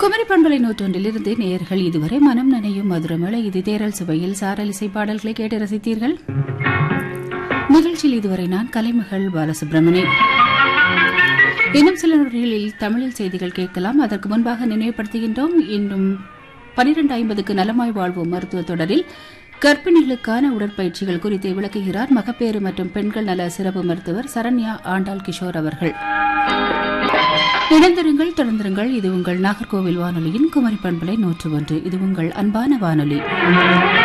குமரி பண்பலை நூற்றொன்றிலிருந்து நேயர்கள் இதுவரை மனம் நனையும் மதுரமலை இது தேரல் சுவையில் சாரல் இசை பாடல்களை கேட்டு ரசித்தீர்கள் நிகழ்ச்சியில் இதுவரை நான் கலைமகள் பாலசுப்ரமணி இன்னும் சில நொடிகளில் தமிழில் செய்திகள் கேட்கலாம் அதற்கு முன்பாக நினைவுபடுத்துகின்றோம் இன்னும் பனிரெண்டு ஐம்பதுக்கு நலமாய் வாழ்வோம் மருத்துவ தொடரில் கர்ப்பிணிகளுக்கான உடற்பயிற்சிகள் குறித்து விளக்குகிறார் மகப்பேறு மற்றும் பெண்கள் நல சிறப்பு மருத்துவர் சரண்யா ஆண்டாள் கிஷோர் அவர்கள் இணைந்திருங்கள் தொடர்ந்திருங்கள் இது உங்கள் நாகர்கோவில் வானொலியின் குமரி பண்பலை நூற்று ஒன்று இது உங்கள் அன்பான வானொலி